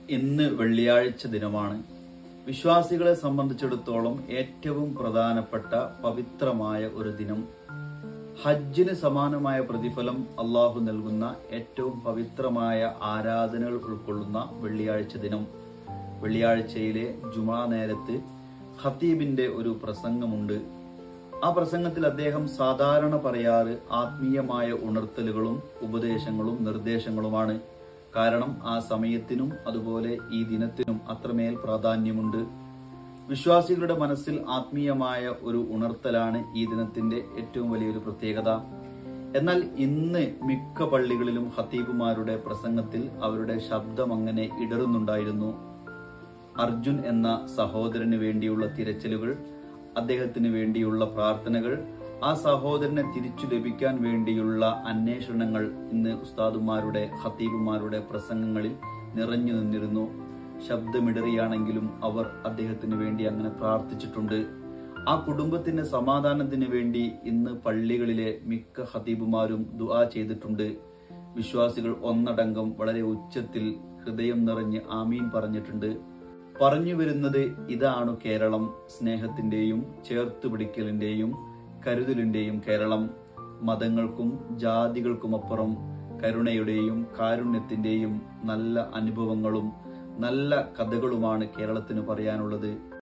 ഇന്ന് വെള്ളിയാഴ്ച ദിനമാണ് വിശ്വാസികളെ സംബന്ധിച്ചിടത്തോളം ഏറ്റവും പ്രധാനപ്പെട്ട പവിത്രമായ ഒരു ദിനം ഹജ്ജിന് സമാനമായ പ്രതിഫലം അള്ളാഹു നൽകുന്ന ഏറ്റവും പവിത്രമായ ആരാധനകൾ ഉൾക്കൊള്ളുന്ന വെള്ളിയാഴ്ച ദിനം വെള്ളിയാഴ്ചയിലെ ജുമാ നേരത്ത് ഖത്തീബിന്റെ ഒരു പ്രസംഗമുണ്ട് ആ പ്രസംഗത്തിൽ അദ്ദേഹം സാധാരണ പറയാറ് ആത്മീയമായ ഉണർത്തലുകളും ഉപദേശങ്ങളും നിർദ്ദേശങ്ങളുമാണ് കാരണം ആ സമയത്തിനും അതുപോലെ ഈ ദിനത്തിനും അത്രമേൽ പ്രാധാന്യമുണ്ട് വിശ്വാസികളുടെ മനസ്സിൽ ആത്മീയമായ ഒരു ഉണർത്തലാണ് ഈ ദിനത്തിന്റെ ഏറ്റവും വലിയൊരു പ്രത്യേകത എന്നാൽ ഇന്ന് മിക്ക പള്ളികളിലും ഖത്തീബുമാരുടെ പ്രസംഗത്തിൽ അവരുടെ ശബ്ദം അങ്ങനെ ഇടറുന്നുണ്ടായിരുന്നു അർജുൻ എന്ന സഹോദരന് വേണ്ടിയുള്ള തിരച്ചിലുകൾ അദ്ദേഹത്തിന് വേണ്ടിയുള്ള പ്രാർത്ഥനകൾ ആ സഹോദരനെ തിരിച്ചു ലഭിക്കാൻ വേണ്ടിയുള്ള അന്വേഷണങ്ങൾ ഇന്ന് ഉസ്താദുമാരുടെ ഖത്തീബുമാരുടെ പ്രസംഗങ്ങളിൽ നിറഞ്ഞു നിന്നിരുന്നു ശബ്ദമിടറിയാണെങ്കിലും അവർ അദ്ദേഹത്തിന് വേണ്ടി അങ്ങനെ പ്രാർത്ഥിച്ചിട്ടുണ്ട് ആ കുടുംബത്തിന്റെ സമാധാനത്തിന് വേണ്ടി ഇന്ന് പള്ളികളിലെ മിക്ക ഖതീബുമാരും ദുആ ചെയ്തിട്ടുണ്ട് വിശ്വാസികൾ ഒന്നടങ്കം വളരെ ഉച്ചത്തിൽ ഹൃദയം നിറഞ്ഞ് ആമീൻ പറഞ്ഞിട്ടുണ്ട് പറഞ്ഞു വരുന്നത് ഇതാണ് കേരളം സ്നേഹത്തിന്റെയും ചേർത്തുപിടിക്കലിന്റെയും കരുതലിന്റെയും കേരളം മതങ്ങൾക്കും ജാതികൾക്കുമപ്പുറം കരുണയുടെയും കാരുണ്യത്തിന്റെയും നല്ല അനുഭവങ്ങളും നല്ല കഥകളുമാണ് കേരളത്തിന് പറയാനുള്ളത്